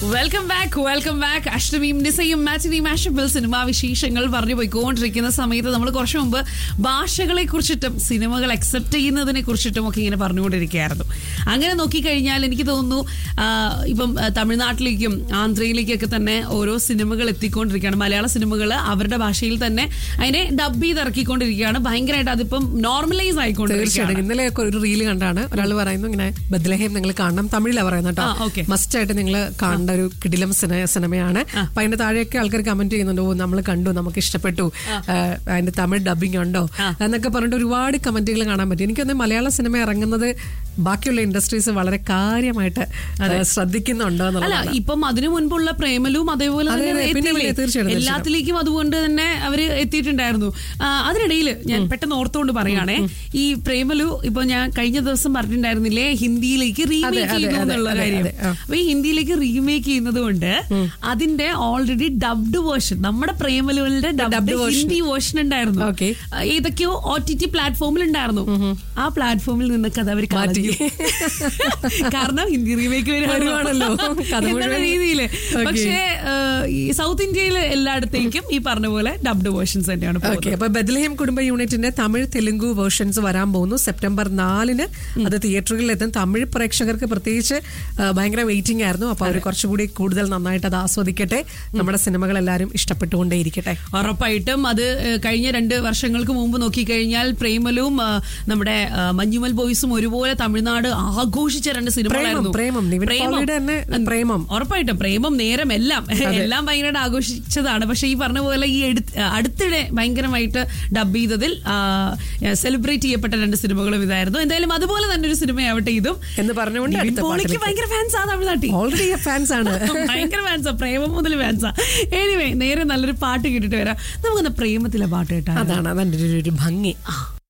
Welcome back welcome back അഷ്ടമിയും നിസയും matinee Mashable സിനിമാ വിശേഷങ്ങൾ പറഞ്ഞു പോയിക്കൊണ്ടിരിക്കുന്ന സമയത്ത് നമ്മൾ കുറച്ചു മുമ്പ് ഭാഷകളെ കുറിച്ചിട്ടും സിനിമകൾ അക്സെപ്റ്റ് ചെയ്യുന്നതിനെ കുറിച്ചിട്ടും ഒക്കെ ഇങ്ങനെ പറഞ്ഞുകൊണ്ടിരിക്കുകയായിരുന്നു അങ്ങനെ നോക്കിക്കഴിഞ്ഞാൽ എനിക്ക് തോന്നുന്നു ആ, ഇപ്പം ആ, തമിഴ്നാട്ടിലേക്കും ആന്ധ്രയിലേക്കൊക്കെ തന്നെ ഓരോ സിനിമകൾ എത്തിക്കൊണ്ടിരിക്കുകയാണ് മലയാള സിനിമകൾ അവരുടെ ഭാഷയിൽ തന്നെ അതിനെ ഡബ് ചെയ്ത് ഇറക്കിക്കൊണ്ടിരിക്കുകയാണ് ഭയങ്കരമായിട്ട് അതിപ്പം നോർമലൈസ് ആയിക്കൊണ്ടിരിക്കുകയാണ് തീർച്ചയായിട്ടും ഇന്നലെ ഒക്കെ ഒരു റീല് കണ്ടാണ് ഒരാൾ പറയുന്നു ഇങ്ങനെ ബദ്ലഹേം നിങ്ങൾ കാണണം തമിഴിലാണ് പറയുന്നത് ആ, കേട്ടോ okay. മസ്റ്റ് ആയിട്ട് നിങ്ങൾ കാണേണ്ട ഒരു കിടിലം സിന- സിനിമയാണ് അപ്പൊ അതിന്റെ താഴെയൊക്കെ ആൾക്കാർ കമന്റ് ചെയ്യുന്നുണ്ട് ഓ നമ്മൾ കണ്ടു നമുക്ക് ഇഷ്ടപ്പെട്ടു ആ, അതിന്റെ തമിഴ് ഡബിംഗ് ഉണ്ടോ എന്നൊക്കെ പറഞ്ഞിട്ട് ഒരുപാട് കമന്റുകൾ കാണാൻ പറ്റി എനിക്കൊന്ന് മലയാള സിനിമ ഇറങ്ങുന്നത് ബാക്കിയുള്ള ഇൻഡസ്ട്രീസ് വളരെ കാര്യമായിട്ട് ആ, ശ്രദ്ധിക്കുന്നുണ്ടോ അല്ല എന്നുള്ളതാണ് ഇപ്പം അതിനു മുൻപുള്ള പ്രേമലും അതേപോലെ അതെ, തന്നെ അതെ, പിന്നെ എത്തിയില്ലേ? പിന്നെ തീർച്ചയായിട്ടും, എല്ലാത്തിലേക്കും അതുകൊണ്ട് തന്നെ അവര് എത്തിയിട്ടുണ്ടായിരുന്നു ആ, അതിനിടയിൽ ഞാൻ പെട്ടെന്ന് ഓർത്തുകൊണ്ട് പറയുകയാണേ ഈ പ്രേമലു ഇപ്പൊ ഞാൻ കഴിഞ്ഞ ദിവസം പറഞ്ഞിട്ടുണ്ടായിരുന്നില്ലേ ഹിന്ദിയിലേക്ക് റീമേക്ക് അതെ, ചെയ്യുന്നു അതെ, എന്നുള്ള അതെ, കാര്യം അതെ, ആ. അപ്പൊ ഈ ഹിന്ദിയിലേക്ക് റീമേക്ക് ചെയ്യുന്നത് കൊണ്ട് അതിന്റെ ഓൾറെഡി ഡബ്ഡ് വേർഷൻ നമ്മുടെ പ്രേമലുകളുടെ Dubbed dubbed version. Hindi version ഉണ്ടായിരുന്നു Okay. ആ, ഏതൊക്കെയോ ഒ ടി ടി പ്ലാറ്റ്ഫോമിൽ ഉണ്ടായിരുന്നു ആ പ്ലാറ്റ്ഫോമിൽ നിന്നൊക്കെ അത് അവർ മാറ്റി. കാരണം ഹിന്ദി റീമേക്ക് വരുവാണല്ലോ. കഥ മുഴുവൻ. രീതിയില് Okay. പക്ഷേ ഏഹ്, ഈ സൗത്ത് ഇന്ത്യയിലെ എല്ലായിടത്തേക്കും ഈ പറഞ്ഞ പോലെ ഡബ്ഡ് വേർഷൻസ് തന്നെയാണ് ഓക്കെ പോകുന്നത് അപ്പൊ ബദലഹേം കുടുംബ യൂണിറ്റിന്റെ തമിഴ് തെലുങ്ക് വേർഷൻസ് വരാൻ പോകുന്നു സെപ്റ്റംബർ നാലിന് അത് തിയേറ്ററുകളിൽ എത്തും തമിഴ് പ്രേക്ഷകർക്ക് പ്രത്യേകിച്ച് ആ, ഭയങ്കര വെയിറ്റിംഗ് ആയിരുന്നു അപ്പൊ അവർ കുറച്ചുകൂടി കൂടുതൽ നന്നായിട്ട് അത് ആസ്വദിക്കട്ടെ നമ്മുടെ സിനിമകൾ എല്ലാവരും ഇഷ്ടപ്പെട്ടുകൊണ്ടേയിരിക്കട്ടെ ഉറപ്പായിട്ടും അത് ഏഹ്, കഴിഞ്ഞ രണ്ട് വർഷങ്ങൾക്ക് മുമ്പ് നോക്കിക്കഴിഞ്ഞാൽ പ്രേമലും ആ, നമ്മുടെ ആ, മഞ്ഞുമൽ ബോയ്സും ഒരുപോലെ തമിഴ്നാട് ആഘോഷിച്ച രണ്ട് സിനിമകളായിരുന്നു പ്രേമം. നിവിൻ പോളിയുടെ തന്നെ പ്രേമം. ഉറപ്പായിട്ടും പ്രേമം നേരം എല്ലാം എല്ലാം ഭയങ്കരമായിട്ട് ആഘോഷിച്ചതാണ് പക്ഷെ ഈ പറഞ്ഞ പോലെ ഈ എടുത്ത് അടുത്തിടെ ഭയങ്കരമായിട്ട് ഡബ് ചെയ്തതിൽ സെലിബ്രേറ്റ് ചെയ്യപ്പെട്ട രണ്ട് സിനിമകളും ഇതായിരുന്നു എന്തായാലും അതുപോലെ തന്നെ ഒരു സിനിമയാവട്ടെ ഇതും എന്ന് പറഞ്ഞുകൊണ്ട് നിവിൻ അടുത്ത പോളിക്ക് പാട്ടിലേക്ക്. ഭയങ്കര ഫാൻസാ തമിഴ്നാട്ടിൽ ഓൾറെഡി ഫാൻസ് ആണ് ഭയങ്കര ഫാൻസാ പ്രേമം മുതൽ ഫാൻസാ എനിവേ നേരെ നല്ലൊരു പാട്ട് കേട്ടിട്ട് വരാം നമുക്കൊന്ന് പ്രേമത്തിലെ പാട്ട് കേട്ടാ അതാണ് അതെന്റെ ഒരു- ഒരു ഭംഗി